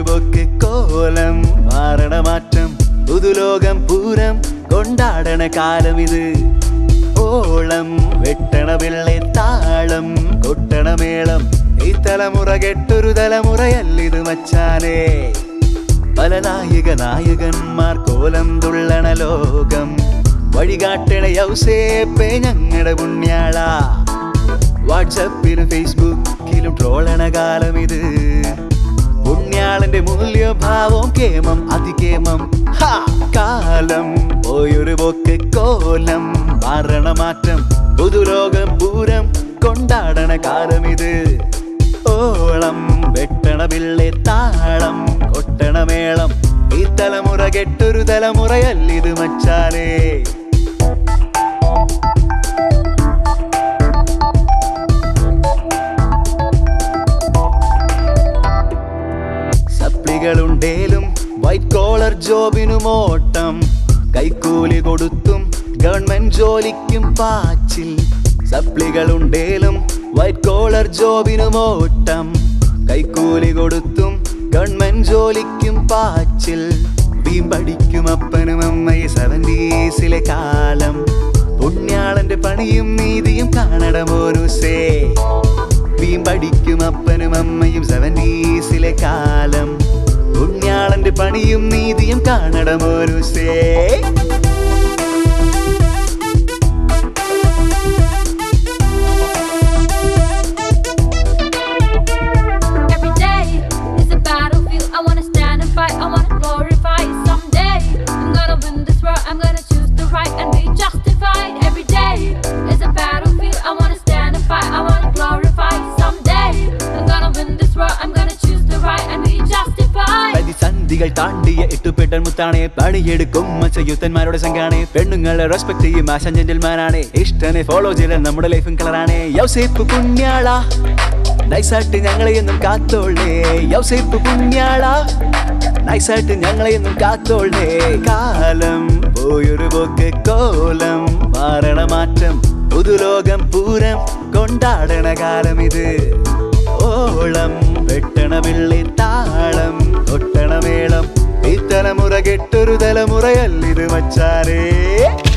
പോക്ക് കോലം മാറണ മാറ്റം പുതുലോകം പൂരം കൊണ്ടാടണ കാലം ഇത് ഓളം വെട്ടണ വെള്ളെ താളം കൊട്ടണ മേളം ഈ തലമുറ കെട്ടൊരു തലമുറയല്ലിത് മച്ചാനേ പല നായക നായകന്മാർ കോലം തുള്ളണ ലോകം വഴികാട്ടണ യൗസേപ്പേ ഞങ്ങളുടെ പുണ്യാള വാട്സപ്പിലും ഫേസ്ബുക്കിലും ട്രോളണ കാലം ഇത് പുണ്യാളന്റെ മൂല്യഭാവം കേമം അതികേമം ഹാ! കാലം പോയൊരു പോക്ക് കോലം മാറണ മാറ്റം പുതുലോകം പൂരം കൊണ്ടാടണ കാലം ഇത് ഓളം വെട്ടണ പിള്ളെ താളം കൊട്ടണ മേളം ഈ തലമുറ കെട്ടൊരു തലമുറയല്ലിത് മച്ചാലേ സപ്ലികളുണ്ടേലും വൈറ്റ് കോളർ ജോബിനും ഓട്ടം കൈക്കൂലി കൊടുത്തും ഗവൺമെന്റ് ജോലിക്കും പാച്ചിൽ സപ്ലികളുണ്ടേലും വൈറ്റ് കോളർ ജോബിനും ഓട്ടം കൈക്കൂലി കൊടുത്തും ഗവൺമെന്റ് ജോലിക്കും പാച്ചിൽ വീമ്പടിക്കും അപ്പനും അമ്മയെ സെവൻറ്റീസിലെ കാലം പുണ്യാളന്റെ പണിയും നീതിയും കാണണം ഒരു സേ വീമ്പടിക്കും അപ്പനും അമ്മയും സെവൻറ്റീസിലെ കാലം പുണ്യാളന്റെ പണിയും നീതിയും കാണണം ഒരു സേ Every day is a battlefield. I wanna stand and fight. I wanna glorify it someday. I'm gonna win this war. I'm gonna choose the right and be justified. Every day is a battlefield. I wanna stand and fight. I wanna glorify it someday. I'm gonna win this war. I'm gonna choose the right and be justified. പ്രതിസന്ധികൾ താണ്ടിയ എട്ടുപെട്ടൻ മുത്താണ് പണിയെടുക്കും മച്ചയുത്തന്മാരുടെ സംഘാണ് പെണ്ണുങ്ങളെ respect ചെയ്യും ആശാൻ ജെന്റിൽമാനാണ് ഇഷ്ടനെ follow ചെയ്ത നമ്മുടെ ലൈഫും കളറാണ് യൗസേപ്പ് പുണ്യാള നൈസായിട്ട് ഞങ്ങളെ എന്നും കാത്തോളേ യൗസേപ്പ് പുണ്യാള നൈസായിട്ട് ഞങ്ങളെ എന്നും കാത്തോളേ കാലം പോയൊരു പോക്ക് കോലം മാറണ മാറ്റം പുതുലോകം പൂരം കൊണ്ടാടണ കാലം ഇത് ഓളം വെട്ടണ വെള്ളി താളം കൊട്ടണ മേളം ഈ തലമുറ കെട്ടൊരു തലമുറയല്ലിത് മച്ചാരേ